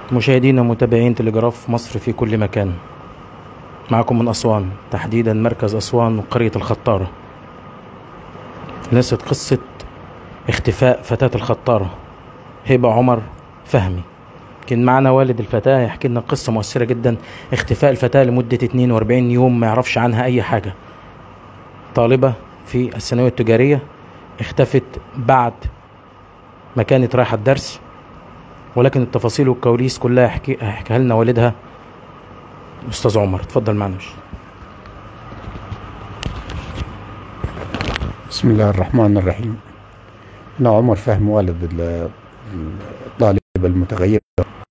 مشاهدينا ومتابعين تلجراف مصر في كل مكان معكم من أسوان تحديدا مركز أسوان وقرية الخطارة نسيت قصة اختفاء فتاة الخطارة هبة عمر فهمي كان معنا والد الفتاة يحكي لنا قصة مؤثرة جدا اختفاء الفتاة لمدة 42 يوم ما يعرفش عنها أي حاجة طالبة في الثانوية التجارية اختفت بعد ما كانت رايحة الدرس ولكن التفاصيل والكواليس كلها يحكي هيحكيها لنا والدها أستاذ عمر اتفضل معنا يا شيخ. بسم الله الرحمن الرحيم أنا عمر فهم والد ال- الطالبة المتغيبة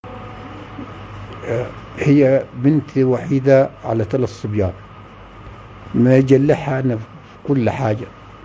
آه، هي بنتي وحيدة على ثلاث صبيان ما يجلحها أنا في كل حاجة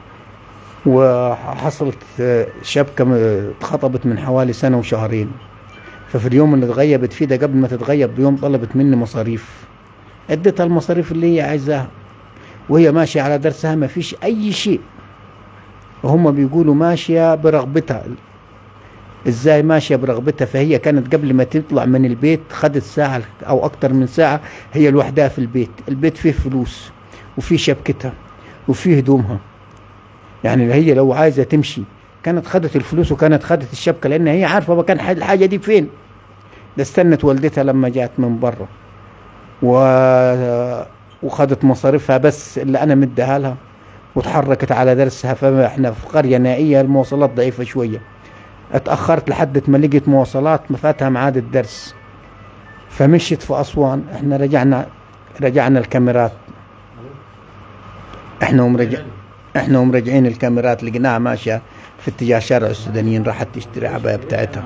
وحصلت آه، شبكة م- اتخطبت من حوالي سنة وشهرين ففي اليوم اللي اتغيبت فيه ده قبل ما تتغيب بيوم طلبت مني مصاريف اديتها المصاريف اللي هي عايزاها وهي ماشية على درسها ما فيش أي شيء وهم بيقولوا ماشية برغبتها ازاي ماشية برغبتها فهي كانت قبل ما تطلع من البيت خدت ساعة او اكتر من ساعة هي لوحدها في البيت البيت فيه فلوس وفيه شبكتها وفيه هدومها يعني هي لو عايزة تمشي كانت خدت الفلوس وكانت خدت الشبكة لان هي عارفة مكان ح- الحاجة دي فين ده استنت والدتها لما جات من بره و... وخدت مصاريفها بس اللي انا مديها لها وتحركت على درسها فاحنا في قرية نائية المواصلات ضعيفة شوية اتأخرت لحد ما لقيت مواصلات ما فاتها ميعاد الدرس فمشيت في أسوان احنا رجعنا رجعنا الكاميرات احنا ومرجع احنا ومرجعين الكاميرات لقيناها ماشية في اتجاه شارع السودانيين راحت تشتري عباية بتاعتها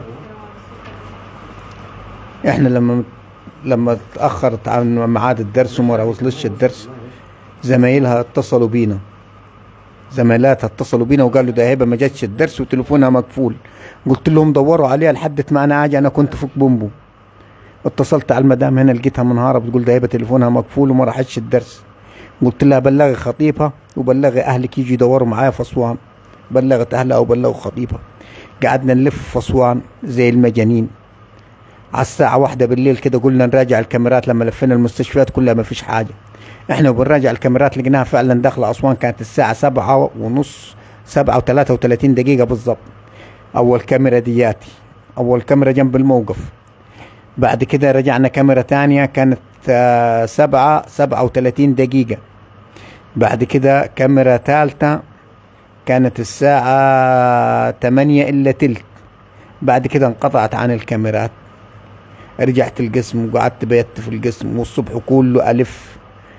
احنا لما لما تأخرت عن ميعاد الدرس وما وصلتش الدرس زمايلها اتصلوا بينا زميلاتها اتصلوا بينا وقالوا ده هبه ما جاتش الدرس وتليفونها مقفول قلت لهم دوروا عليها لحد ما انا اجي انا كنت في بومبو اتصلت على المدام هنا لقيتها منهارة بتقول ده هبه تليفونها مقفول وما راحتش الدرس قلت لها بلغي خطيبها وبلغي اهلك يجي يدوروا معايا في اسوان بلغت اهلها وبلغوا خطيبها قعدنا نلف في اسوان زي المجانين على الساعة واحدة بالليل كده قلنا نراجع الكاميرات لما لفينا المستشفيات كلها ما فيش حاجة احنا وبنراجع الكاميرات لقيناها فعلا داخلة أسوان كانت الساعة سبعة ونص سبعة وثلاثة وثلاثين دقيقة بالضبط أول كاميرا دياتي أول كاميرا جنب الموقف بعد كده رجعنا كاميرا تانية كانت آه، سبعة سبعة وثلاثين دقيقة بعد كده كاميرا ثالثة كانت الساعة تمانية إلا تلت بعد كده انقطعت عن الكاميرات رجعت القسم وقعدت بيت في القسم والصبح كله ألف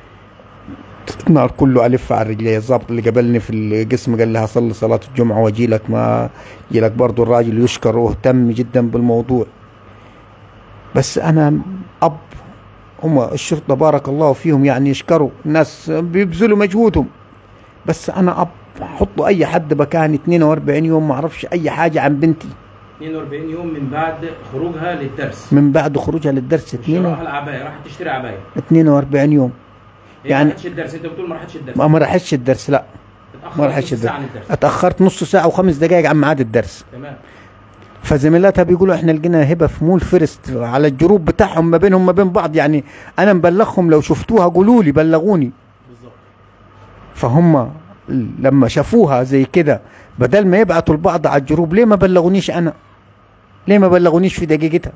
النهار كله ألف على رجلي الضابط اللي قابلني في القسم قال لي هصلي صلاة الجمعة واجي لك ما يجي لك برضه الراجل يشكر واهتم جدا بالموضوع بس أنا أب هم الشرطة بارك الله فيهم يعني يشكروا الناس بيبذلوا مجهودهم بس أنا أب حطوا أي حد مكاني 42 يوم ما أعرفش أي حاجة عن بنتي 42 يوم من بعد خروجها للدرس من بعد خروجها للدرس مش راح 42 العباية راحت تشتري عباية 42 يوم هي يعني- ما راحتش الدرس انت بتقول ما راحتش الدرس ما ما راحتش الدرس لا اتأخرت ما راحتش نص ساعة الدرس عن الدرس اتأخرت نص ساعة وخمس دقائق عن ميعاد الدرس تمام فزميلاتها بيقولوا احنا لقينا هبة في مول فيرست على الجروب بتاعهم ما بينهم ما بين بعض يعني انا مبلغهم لو شفتوها قولوا لي بلغوني بالظبط فهم لما شافوها زي كده بدل ما يبعتوا لبعض على الجروب ليه ما بلغونيش انا ليه ما بلغونيش في دقيقتها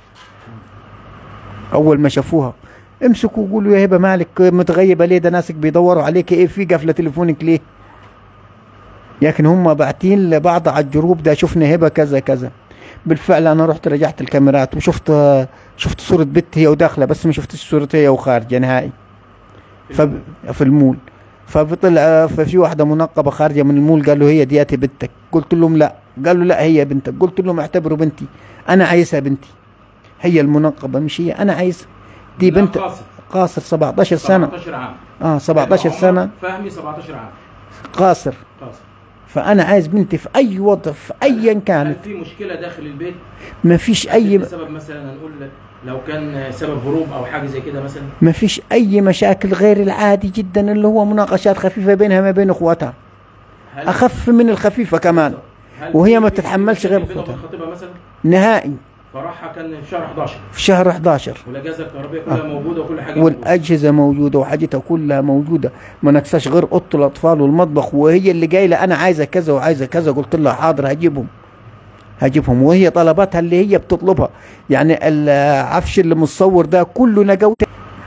اول ما شافوها امسكوا وقولوا يا هبه مالك متغيبه ليه ده ناسك بيدوروا عليك ايه في قفله تليفونك ليه لكن هم باعتين لبعض على الجروب ده شفنا هبه كذا كذا بالفعل انا رحت رجعت الكاميرات وشفت شفت صوره بنت هي وداخله بس ما شفتش صوره هي وخارجه نهائي فب... في المول فبطلع ففي واحدة منقبة خارجة من المول قالوا هي دياتي بنتك قلت لهم لا قالوا لا هي بنتك قلت لهم اعتبروا بنتي انا عايزها بنتي هي المنقبة مش هي انا عايزها دي لا، بنت قاصر. قاصر 17 سنة 17 عام اه 17 عمر سنة فهمي 17 عام قاصر قاصر فانا عايز بنتي في اي وضع في ايا هل كانت في مشكلة داخل البيت ما فيش اي سبب مثلا نقول لو كان سبب هروب او حاجة زي كده مثلا ما فيش اي مشاكل غير العادي جدا اللي هو مناقشات خفيفة بينها ما بين اخواتها هل اخف من الخفيفة كمان هل وهي في- ما في بتتحملش غير بينه وبين أخوتها. خطيبها مثلا نهائي فرحها كان في شهر 11 في شهر 11 والاجهزه الكهربائيه كلها آه. موجوده وكل حاجه موجودة. والاجهزه موجوده وحاجتها كلها موجوده ما نكساش غير اوضه الاطفال والمطبخ وهي اللي جايه انا عايزه كذا وعايزه كذا قلت لها حاضر هجيبهم هجيبهم وهي طلباتها اللي هي بتطلبها يعني العفش اللي متصور ده كله نجوت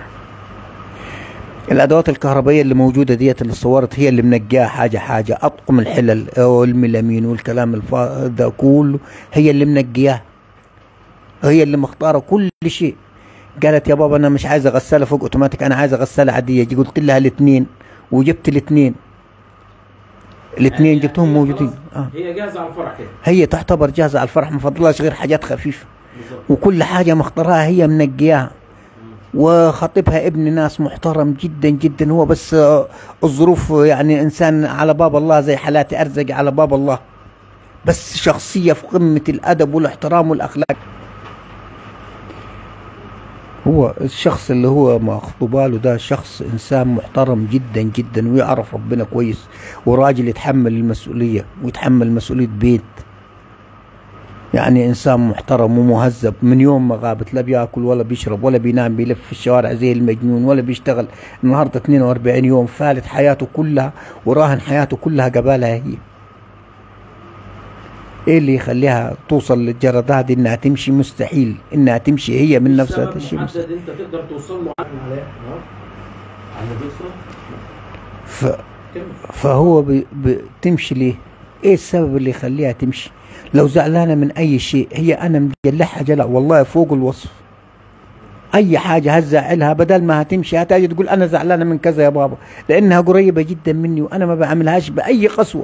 الادوات الكهربائيه اللي موجوده ديت اللي صورت هي اللي منقاها حاجه حاجه اطقم الحلل والملامين والكلام الفا ده كله هي اللي منقياه هي اللي مختاره كل شيء قالت يا بابا انا مش عايزه غساله فوق اوتوماتيك انا عايزه غساله عاديه جي قلت لها الاثنين وجبت الاثنين الاثنين يعني جبتهم هي موجودين خلاص آه. هي جاهزه على الفرح كده هي تعتبر جاهزه على الفرح ما فضلهاش غير حاجات خفيفه بالظبط وكل حاجه مختارها هي منقياها وخطيبها ابن ناس محترم جدا جدا هو بس آه، الظروف يعني انسان على باب الله زي حالاتي ارزق على باب الله بس شخصيه في قمه الادب والاحترام والاخلاق هو الشخص اللي هو مخطوبه له ده شخص انسان محترم جدا جدا ويعرف ربنا كويس وراجل يتحمل المسؤوليه ويتحمل مسؤوليه بيت يعني انسان محترم ومهذب من يوم ما غابت لا بياكل ولا بيشرب ولا بينام بيلف في الشوارع زي المجنون ولا بيشتغل النهارده 42 يوم فالت حياته كلها وراهن حياته كلها قبالها هي ايه اللي يخليها توصل للجردة دي انها تمشي مستحيل انها تمشي هي من نفسها سبب تمشي محدد مستحيل. انت تقدر توصل له على اهو على اليسرى ف... كمل فهو ب... بتمشي ليه ايه السبب اللي يخليها تمشي لو زعلانه من اي شيء هي انا مجلحها جلع والله فوق الوصف اي حاجه هتزعلها بدل ما هتمشي هتجي تقول انا زعلانه من كذا يا بابا لانها قريبه جدا مني وانا ما بعملهاش باي قسوه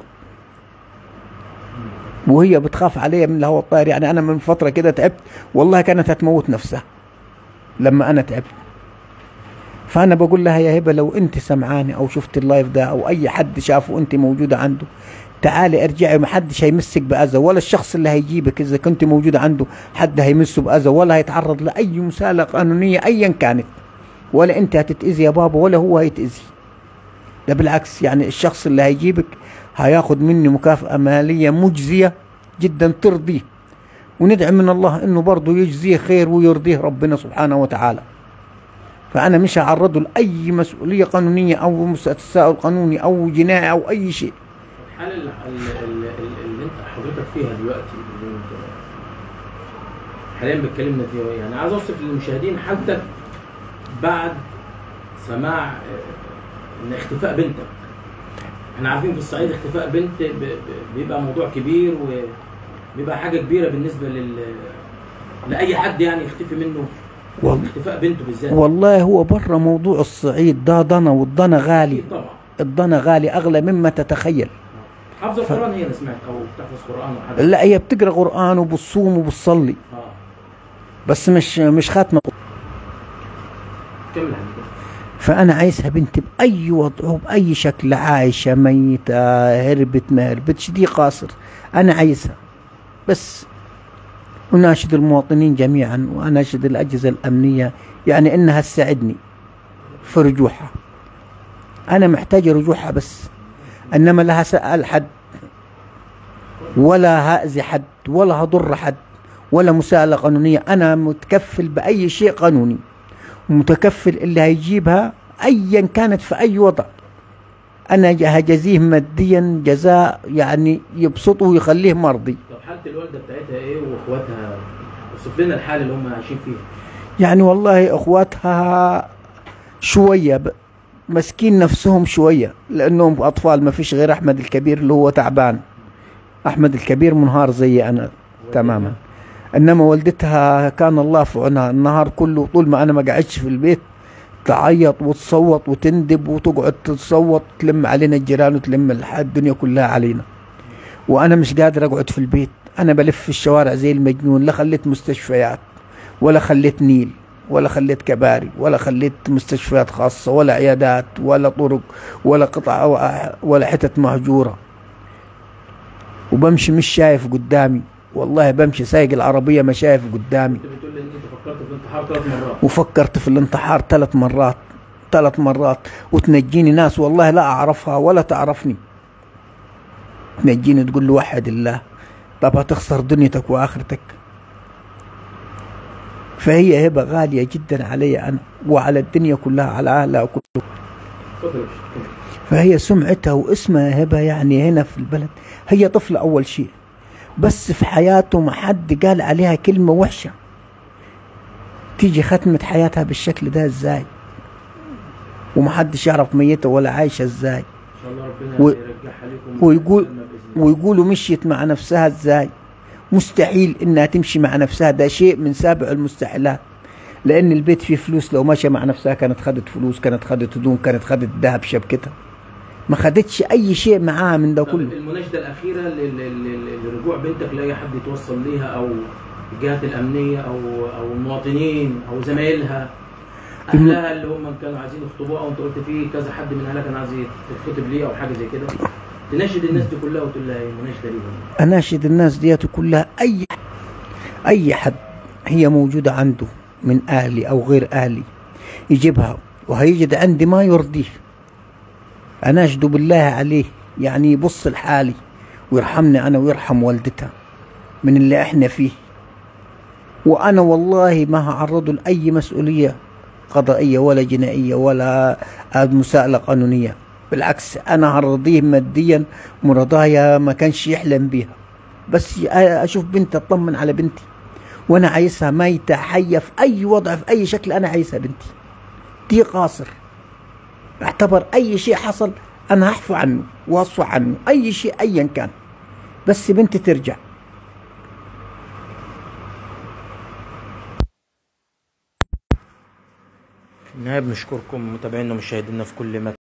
وهي بتخاف علي من الهواء الطاير يعني انا من فتره كده تعبت والله كانت هتموت نفسها لما انا تعبت فانا بقول لها يا هبه لو انت سمعاني او شفت اللايف ده او اي حد شافه انت موجوده عنده تعالي ارجعي ما حدش هيمسك باذى ولا الشخص اللي هيجيبك اذا كنت موجوده عنده حد هيمسه باذى ولا هيتعرض لاي مساله قانونيه ايا كانت ولا انت هتتاذي يا بابا ولا هو هيتاذي ده بالعكس يعني الشخص اللي هيجيبك هياخد مني مكافأة مالية مجزية جدا ترضيه وندعي من الله انه برضه يجزيه خير ويرضيه ربنا سبحانه وتعالى فانا مش هعرضه لاي مسؤوليه قانونيه او تساؤل قانوني او جنائي او اي شيء الحالة اللي, اللي, اللي انت حضرتك فيها دلوقتي اللي انت حاليا بتكلمنا فيها يعني عايز اوصف للمشاهدين حالتك بعد سماع اه، ان اختفاء بنتك احنا عارفين في الصعيد اختفاء بنت ب- ب- بيبقى موضوع كبير وبيبقى حاجة كبيرة بالنسبة لل لأي حد يعني يختفي منه والله اختفاء بنته بالذات والله هو بره موضوع الصعيد ده ضنا والضنا غالي أكيد طبعا الضنا غالي اغلى مما تتخيل حافظ القرآن هي انا سمعت او بتحفظ قرآن وحاجة لا هي بتقرا قران وبتصوم وبتصلي اه بس مش مش خاتمه كمل حضرتك فانا عايزها بنتي باي وضع وباي شكل عايشه ميته هربت ما هربتش دي قاصر انا عايزها بس اناشد المواطنين جميعا واناشد الاجهزه الامنيه يعني انها تساعدني في رجوعها انا محتاج رجوعها بس انما لا هسال حد ولا هاذي حد ولا هضر حد ولا مساءله قانونيه انا متكفل باي شيء قانوني متكفل اللي هيجيبها ايا كانت في اي وضع انا هجزيه ماديا جزاء يعني يبسطه ويخليه مرضي طب حالة الوالدة بتاعتها ايه واخواتها وصف لنا الحال اللي هم عايشين فيه يعني والله اخواتها شويه ب- مسكين نفسهم شويه لانهم اطفال ما فيش غير احمد الكبير اللي هو تعبان احمد الكبير منهار زي انا تماما انما والدتها كان الله في عونها النهار كله طول ما انا ما قعدتش في البيت تعيط وتصوت وتندب وتقعد تصوت تلم علينا الجيران وتلم الح- الدنيا كلها علينا وانا مش قادر اقعد في البيت انا بلف في الشوارع زي المجنون لا خليت مستشفيات ولا خليت نيل ولا خليت كباري ولا خليت مستشفيات خاصة ولا عيادات ولا طرق ولا قطع ولا حتت مهجورة وبمشي مش شايف قدامي والله بمشي سايق العربية ما شايف قدامي انت بتقول لي ان انت فكرت في الانتحار ثلاث مرات وفكرت في الانتحار ثلاث مرات ثلاث مرات وتنجيني ناس والله لا أعرفها ولا تعرفني تنجيني تقول لي وحد الله طب هتخسر دنيتك وآخرتك فهي هبة غالية جدا علي أنا وعلى الدنيا كلها على أهلها كلها فهي سمعتها واسمها هبة يعني هنا في البلد هي طفلة أول شيء بس في حياته ما حد قال عليها كلمة وحشة تيجي ختمة حياتها بالشكل ده ازاي ومحدش يعرف ميتة ولا عايشة ازاي ان شاء الله ربنا و- يرجعها لكم ويقول- بإذن الله. ويقولوا مشيت مع نفسها ازاي مستحيل انها تمشي مع نفسها ده شيء من سابع المستحيلات لان البيت فيه فلوس لو ماشيه مع نفسها كانت خدت فلوس كانت خدت هدوم كانت خدت ذهب شبكتها ما خدتش اي شيء معاها من ده طب كله المناشده الاخيره لل- لل- لرجوع بنتك لاي حد يتوصل ليها او الجهات الامنيه او او المواطنين او زمايلها الم- اهلها اللي هم كانوا عايزين يخطبوها او انت قلت في كذا حد من اهلها كان عايز يتخطب ليه او حاجه زي كده تناشد الناس دي كلها وتقول لها ايه مناشده ليهم اناشد الناس ديت كلها اي اي حد هي موجوده عنده من اهلي او غير اهلي يجيبها وهيجد عندي ما يرضيه اناشده بالله عليه يعني يبص لحالي ويرحمني انا ويرحم والدتها من اللي احنا فيه وانا والله ما هعرضه لاي مسؤوليه قضائيه ولا جنائيه ولا مساءله قانونيه بالعكس انا هرضيه ماديا مرضايا ما كانش يحلم بيها بس اشوف بنتي اطمن على بنتي وانا عايزها ميتة حية في اي وضع في اي شكل انا عايزها بنتي دي قاصر اعتبر اي شيء حصل انا هحفو عنه واصفى عنه اي شيء ايا كان بس بنتي ترجع في النهايه بنشكركم متابعينا ومشاهدينا في كل مكان